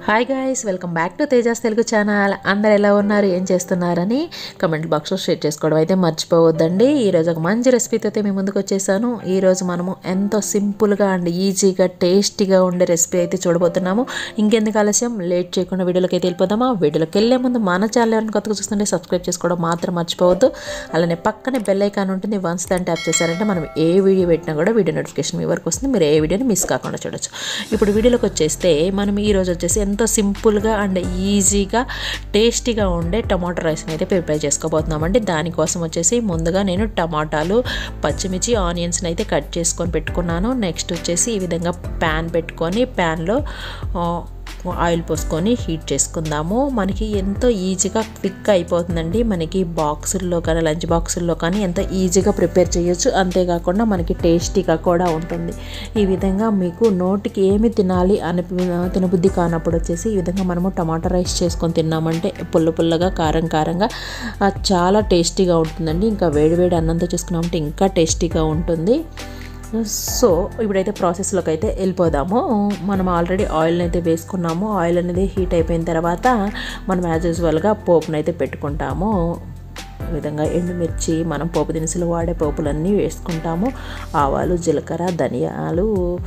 hi guys welcome back to Tejas Telugu channel అందరు ఎలా ఉన్నారు ఏం చేస్తున్నారని కమెంట్ బాక్స్లో షేర్ చేసుకోవడం అయితే మర్చిపోవద్దండి ఈరోజు ఒక మంచి రెసిపీతో అయితే మీ ముందుకు వచ్చేసాను ఈరోజు మనము ఎంతో సింపుల్గా అండ్ ఈజీగా టేస్టీగా ఉండే రెసిపీ అయితే చూడబోతున్నాము ఇంకెందుకు ఆలస్యం లేట్ చేయకుండా వీడియోలోకి అయితే వెళ్ళిపోదామా వీడియోలోకి వెళ్ళే ముందు మన ఛానల్ ఎవరైనా కొత్తగా చూస్తుంటే సబ్స్క్రైబ్ చేసుకోవడం మాత్రం మర్చిపోవద్దు అలానే పక్కనే బెల్ ఐకాన్ ఉంటుంది వన్స్ దాన్ని ట్యాప్ చేశారంటే మనం ఏ వీడియో పెట్టినా కూడా వీడియో నోటిఫికేషన్ మీ వరకు వస్తుంది మీరు ఏ వీడియోని మిస్ కాకుండా చూడొచ్చు ఇప్పుడు వీడియోలోకి వచ్చేస్తే మనం ఈ రోజు వచ్చేసి ఎంతో సింపుల్గా అండ్ ఈజీగా టేస్టీగా ఉండే టమాటో రైస్ని అయితే ప్రిపేర్ చేసుకోబోతున్నామండి దానికోసం వచ్చేసి ముందుగా నేను టమాటాలు పచ్చిమిర్చి ఆనియన్స్ని అయితే కట్ చేసుకొని పెట్టుకున్నాను నెక్స్ట్ వచ్చేసి ఈ విధంగా ప్యాన్ పెట్టుకొని ప్యాన్లో ఆయిల్ పోసుకొని హీట్ చేసుకుందాము మనకి ఎంతో ఈజీగా క్విక్ అయిపోతుందండి మనకి బాక్సుల్లో కానీ లంచ్ బాక్సుల్లో కానీ ఎంతో ఈజీగా ప్రిపేర్ చేయొచ్చు అంతేకాకుండా మనకి టేస్టీగా కూడా ఉంటుంది ఈ విధంగా మీకు నోటికి ఏమి తినాలి అని తినబుద్ధి కానప్పుడు వచ్చేసి ఈ విధంగా మనము టమాటా రైస్ చేసుకొని తిన్నామంటే పుల్ల పుల్లగా కారం కారంగా చాలా టేస్టీగా ఉంటుందండి ఇంకా వేడివేడి అన్నంతో చేసుకున్నామంటే ఇంకా టేస్టీగా ఉంటుంది సో ఇప్పుడైతే ప్రాసెస్లోకి అయితే వెళ్ళిపోదాము మనం ఆల్రెడీ ఆయిల్ని అయితే వేసుకున్నాము ఆయిల్ అనేది హీట్ అయిపోయిన తర్వాత మనం యాజ్ యూజువల్గా పోపును అయితే పెట్టుకుంటాము ఈ విధంగా ఎండుమిర్చి మనం పోపు దినుసులు వాడే పోపులన్నీ వేసుకుంటాము ఆవాలు జీలకర్ర ధనియాలు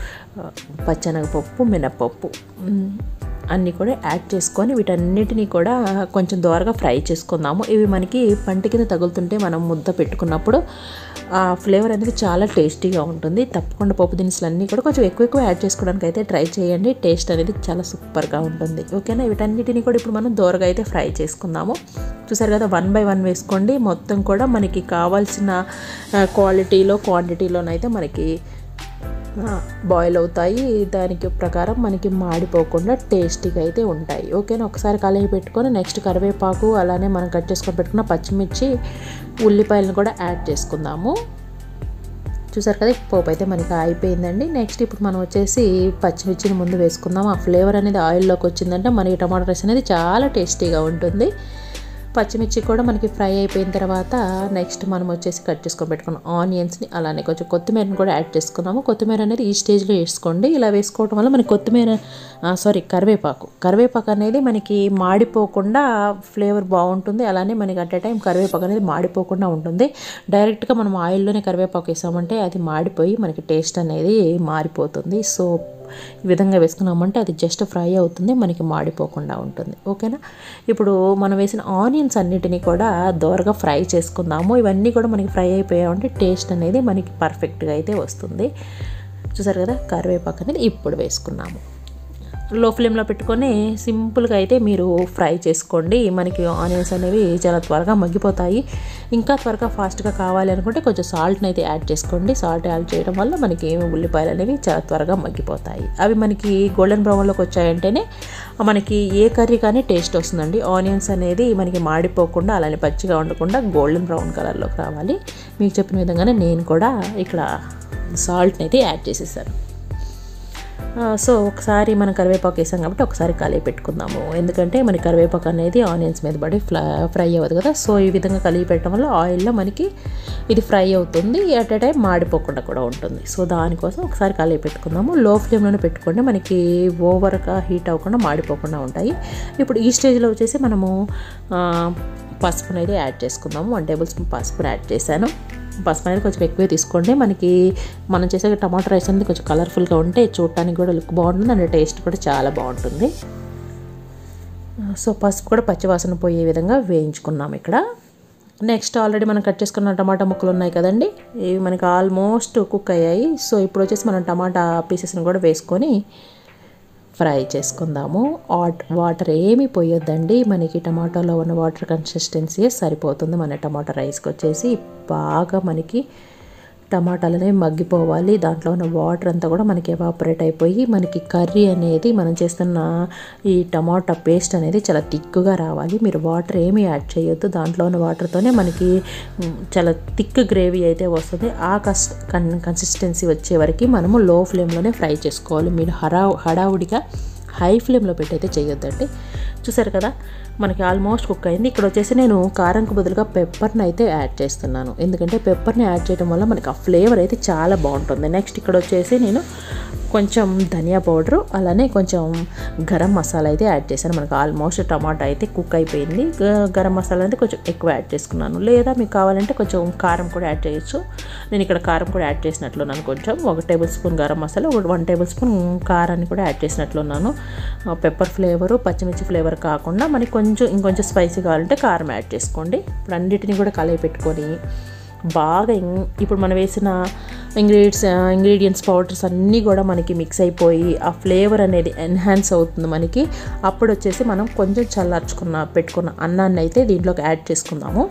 పచ్చనగపప్పు మినపప్పు అన్నీ కూడా యాడ్ చేసుకొని వీటన్నిటిని కూడా కొంచెం దోరగా ఫ్రై చేసుకుందాము ఇవి మనకి పంట కింద తగులుతుంటే మనం ముద్ద పెట్టుకున్నప్పుడు ఆ ఫ్లేవర్ అనేది చాలా టేస్టీగా ఉంటుంది తప్పకుండా పప్పు దినుసులు అన్నీ కూడా కొంచెం ఎక్కువ ఎక్కువ యాడ్ చేసుకోవడానికి అయితే ట్రై చేయండి టేస్ట్ అనేది చాలా సూపర్గా ఉంటుంది ఓకేనా వీటన్నిటిని కూడా ఇప్పుడు మనం దోరగా అయితే ఫ్రై చేసుకుందాము చూసారు కదా వన్ బై వన్ వేసుకోండి మొత్తం కూడా మనకి కావాల్సిన క్వాలిటీలో క్వాంటిటీలోనైతే మనకి బాయిల్ అవుతాయి దానికి ప్రకారం మనకి మాడిపోకుండా టేస్టీగా అయితే ఉంటాయి ఓకేనా ఒకసారి కలయి పెట్టుకొని నెక్స్ట్ కరివేపాకు అలానే మనం కట్ చేసుకొని పెట్టుకున్న పచ్చిమిర్చి ఉల్లిపాయలను కూడా యాడ్ చేసుకుందాము చూసారు కదా పోపు అయితే మనకి అయిపోయిందండి నెక్స్ట్ ఇప్పుడు మనం వచ్చేసి పచ్చిమిర్చిని ముందు వేసుకుందాం ఆ ఫ్లేవర్ అనేది ఆయిల్లోకి వచ్చిందంటే మనకి టమాటో రైస్ అనేది చాలా టేస్టీగా ఉంటుంది పచ్చిమిర్చి కూడా మనకి ఫ్రై అయిపోయిన తర్వాత నెక్స్ట్ మనం వచ్చేసి కట్ చేసుకొని పెట్టుకున్నాం ఆనియన్స్ని అలానే కొంచెం కొత్తిమీరని కూడా యాడ్ చేసుకున్నాము కొత్తిమీర అనేది ఈ స్టేజ్లో వేసుకోండి ఇలా వేసుకోవడం వల్ల మనకి కొత్తిమీర సారీ కరివేపాకు కరివేపాకు అనేది మనకి మాడిపోకుండా ఫ్లేవర్ బాగుంటుంది అలానే మనకి అట్ టైం కరివేపాకు అనేది మాడిపోకుండా ఉంటుంది డైరెక్ట్గా మనం ఆయిల్లోనే కరివేపాకు వేసామంటే అది మాడిపోయి మనకి టేస్ట్ అనేది మారిపోతుంది సో ఈ విధంగా వేసుకున్నామంటే అది జస్ట్ ఫ్రై అవుతుంది మనకి మాడిపోకుండా ఉంటుంది ఓకేనా ఇప్పుడు మనం వేసిన ఆనియన్స్ అన్నిటినీ కూడా దోరగా ఫ్రై చేసుకుందాము ఇవన్నీ కూడా మనకి ఫ్రై అయిపోయామంటే టేస్ట్ అనేది మనకి పర్ఫెక్ట్గా అయితే వస్తుంది చూసారు కదా కరివేపాకు అనేది ఇప్పుడు వేసుకున్నాము లో ఫ్లేమ్లో పెట్టుకొని సింపుల్గా అయితే మీరు ఫ్రై చేసుకోండి మనకి ఆనియన్స్ అనేవి చాలా త్వరగా మగ్గిపోతాయి ఇంకా త్వరగా ఫాస్ట్గా కావాలి అనుకుంటే కొంచెం సాల్ట్ని అయితే యాడ్ చేసుకోండి సాల్ట్ యాడ్ చేయడం వల్ల మనకి ఉల్లిపాయలు అనేవి చాలా త్వరగా మగ్గిపోతాయి అవి మనకి గోల్డెన్ బ్రౌన్లోకి వచ్చాయంటేనే మనకి ఏ కర్రీ కానీ టేస్ట్ వస్తుందండి ఆనియన్స్ అనేది మనకి మాడిపోకుండా అలానే పచ్చిగా ఉండకుండా గోల్డెన్ బ్రౌన్ కలర్లోకి రావాలి మీకు చెప్పిన విధంగానే నేను కూడా ఇక్కడ సాల్ట్ని అయితే యాడ్ చేసేసాను సో ఒకసారి మనం కరివేపాకు వేసాం కాబట్టి ఒకసారి కలిపి పెట్టుకుందాము ఎందుకంటే మన కరివేపాకు అనేది ఆనియన్స్ మీద పడి ఫ్లై ఫ్రై అవ్వదు కదా సో ఈ విధంగా కలిపి పెట్టడం వల్ల ఆయిల్లో మనకి ఇది ఫ్రై అవుతుంది ఎట్ ఎ టైం మాడిపోకుండా కూడా ఉంటుంది సో దానికోసం ఒకసారి కలిపి పెట్టుకుందాము లో ఫ్లేమ్లోనే పెట్టుకోండి మనకి ఓవర్గా హీట్ అవ్వకుండా మాడిపోకుండా ఉంటాయి ఇప్పుడు ఈ స్టేజ్లో వచ్చేసి మనము పసుపును అయితే యాడ్ చేసుకుందాము వన్ టేబుల్ స్పూన్ పసుపుని యాడ్ చేశాను పసుపు అనేది కొంచెం ఎక్కువే తీసుకోండి మనకి మనం చేసే టమాటో రైస్ అనేది కొంచెం కలర్ఫుల్గా ఉంటే చూడటానికి కూడా లుక్ బాగుంటుంది అండ్ టేస్ట్ కూడా చాలా బాగుంటుంది సో పసుపు కూడా పచ్చివాసన పోయే విధంగా వేయించుకున్నాం ఇక్కడ నెక్స్ట్ ఆల్రెడీ మనం కట్ చేసుకున్న టమాటా ముక్కలు ఉన్నాయి కదండి ఇవి మనకి ఆల్మోస్ట్ కుక్ అయ్యాయి సో ఇప్పుడు వచ్చేసి మనం టమాటా పీసెస్ని కూడా వేసుకొని ఫ్రై చేసుకుందాము వాటర్ ఏమి పోయొద్దండి మనకి టమాటాలో ఉన్న వాటర్ కన్సిస్టెన్సీ సరిపోతుంది మన టమాటా రైస్కి వచ్చేసి బాగా మనకి టమాటాలు అనేవి మగ్గిపోవాలి దాంట్లో ఉన్న వాటర్ అంతా కూడా మనకి ఎవాపరేట్ అయిపోయి మనకి కర్రీ అనేది మనం చేస్తున్న ఈ టమాటా పేస్ట్ అనేది చాలా థిక్గా రావాలి మీరు వాటర్ ఏమీ యాడ్ చేయొద్దు దాంట్లో ఉన్న వాటర్తోనే మనకి చాలా థిక్ గ్రేవీ అయితే వస్తుంది ఆ కస్ట్ కన్ కన్సిస్టెన్సీ వచ్చే వరకు మనము లో ఫ్లేమ్లోనే ఫ్రై చేసుకోవాలి మీరు హడా హడావుడిగా హై ఫ్లేమ్లో పెట్టి అయితే చేయొద్దండి చూసారు కదా మనకి ఆల్మోస్ట్ కుక్ అయింది ఇక్కడ వచ్చేసి నేను కారంకు బదులుగా పెప్పర్ని అయితే యాడ్ చేస్తున్నాను ఎందుకంటే పెప్పర్ని యాడ్ చేయడం వల్ల మనకి ఆ ఫ్లేవర్ అయితే చాలా బాగుంటుంది నెక్స్ట్ ఇక్కడ వచ్చేసి నేను కొంచెం ధనియా పౌడరు అలానే కొంచెం గరం మసాలా అయితే యాడ్ చేశాను మనకు ఆల్మోస్ట్ టమాటా అయితే కుక్ అయిపోయింది గ- గరం మసాలా అయితే కొంచెం ఎక్కువ యాడ్ చేసుకున్నాను లేదా మీకు కావాలంటే కొంచెం కారం కూడా యాడ్ చేయొచ్చు నేను ఇక్కడ కారం కూడా యాడ్ చేసినట్లున్నాను కొంచెం ఒక టేబుల్ స్పూన్ గరం మసాలా ఒక వన్ టేబుల్ స్పూన్ కారాన్ని కూడా యాడ్ చేసినట్లున్నాను పెప్పర్ ఫ్లేవరు పచ్చిమిర్చి ఫ్లేవర్ కాకుండా మనకి కొంచెం ఇంకొంచెం స్పైసీ కావాలంటే కారం యాడ్ చేసుకోండి ఇప్పుడు అన్నిటిని కూడా కలయి పెట్టుకొని బాగా ఇం- ఇప్పుడు మనం వేసిన ఇంగ్రీడియంట్స్ ఇంగ్రీడియంట్స్ పౌడర్స్ అన్నీ కూడా మనకి మిక్స్ అయిపోయి ఆ ఫ్లేవర్ అనేది ఎన్హాన్స్ అవుతుంది మనకి అప్పుడు వచ్చేసి మనం కొంచెం చల్లార్చుకున్న పెట్టుకున్న అన్నాన్ని అయితే దీంట్లోకి యాడ్ చేసుకుందాము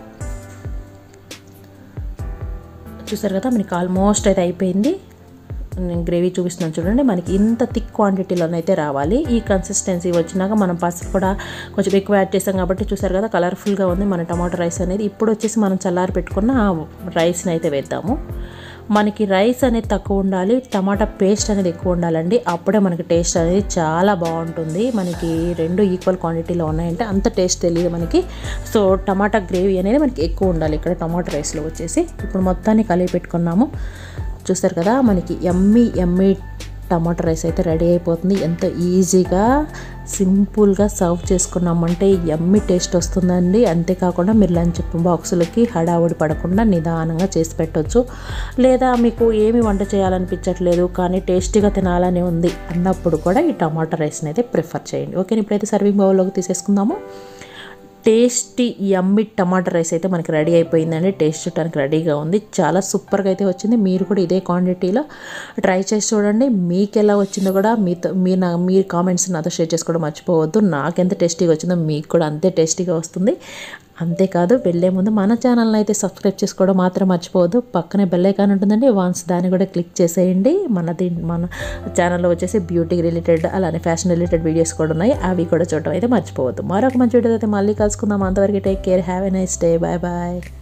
చూసారు కదా మనకి ఆల్మోస్ట్ అయితే అయిపోయింది నేను గ్రేవీ చూపిస్తున్నాను చూడండి మనకి ఇంత థిక్ క్వాంటిటీలోనైతే రావాలి ఈ కన్సిస్టెన్సీ వచ్చినాక మనం పసుపు కూడా కొంచెం ఎక్కువ యాడ్ చేసాం కాబట్టి చూసారు కదా కలర్ఫుల్గా ఉంది మన టమాటో రైస్ అనేది ఇప్పుడు వచ్చేసి మనం చల్లారి పెట్టుకున్న రైస్ని అయితే వేద్దాము మనకి రైస్ అనేది తక్కువ ఉండాలి టమాటా పేస్ట్ అనేది ఎక్కువ ఉండాలండి అప్పుడే మనకి టేస్ట్ అనేది చాలా బాగుంటుంది మనకి రెండు ఈక్వల్ క్వాంటిటీలో ఉన్నాయంటే అంత టేస్ట్ తెలియదు మనకి సో టమాటా గ్రేవీ అనేది మనకి ఎక్కువ ఉండాలి ఇక్కడ టమాటా రైస్లో వచ్చేసి ఇప్పుడు మొత్తాన్ని కలిపి పెట్టుకున్నాము చూస్తారు కదా మనకి ఎమ్మి ఎమ్మి టమాటా రైస్ అయితే రెడీ అయిపోతుంది ఎంత ఈజీగా సింపుల్గా సర్వ్ చేసుకున్నామంటే ఎమ్మి టేస్ట్ వస్తుందండి అంతేకాకుండా మీరు లంచ్ బాక్సులకి హడావుడి పడకుండా నిదానంగా చేసి పెట్టొచ్చు లేదా మీకు ఏమి వంట చేయాలనిపించట్లేదు కానీ టేస్టీగా తినాలని ఉంది అన్నప్పుడు కూడా ఈ టమాటా రైస్ని అయితే ప్రిఫర్ చేయండి ఓకే ఇప్పుడైతే సర్వింగ్ బౌల్లోకి తీసేసుకుందాము టేస్టీ యమ్మి టమాటా రైస్ అయితే మనకి రెడీ అయిపోయిందండి టేస్ట్ చూడడానికి రెడీగా ఉంది చాలా సూపర్గా అయితే వచ్చింది మీరు కూడా ఇదే క్వాంటిటీలో ట్రై చేసి చూడండి మీకు ఎలా వచ్చిందో కూడా మీతో మీరు నా మీ కామెంట్స్ నాతో షేర్ చేసుకోవడం మర్చిపోవద్దు నాకెంత టేస్టీగా వచ్చిందో మీకు కూడా అంతే టేస్టీగా వస్తుంది అంతేకాదు వెళ్ళే ముందు మన ఛానల్ని అయితే సబ్స్క్రైబ్ చేసుకోవడం మాత్రం మర్చిపోవద్దు పక్కనే బెల్ ఐకాన్ ఉంటుందండి వాన్స్ దాన్ని కూడా క్లిక్ చేసేయండి మన దీ మన ఛానల్లో వచ్చేసి బ్యూటీ రిలేటెడ్ అలానే ఫ్యాషన్ రిలేటెడ్ వీడియోస్ కూడా ఉన్నాయి అవి కూడా చూడడం అయితే మర్చిపోవద్దు మరొక మంచి వీడియో అయితే మళ్ళీ కలుసుకుందాం అంతవరకు take care have a nice day bye bye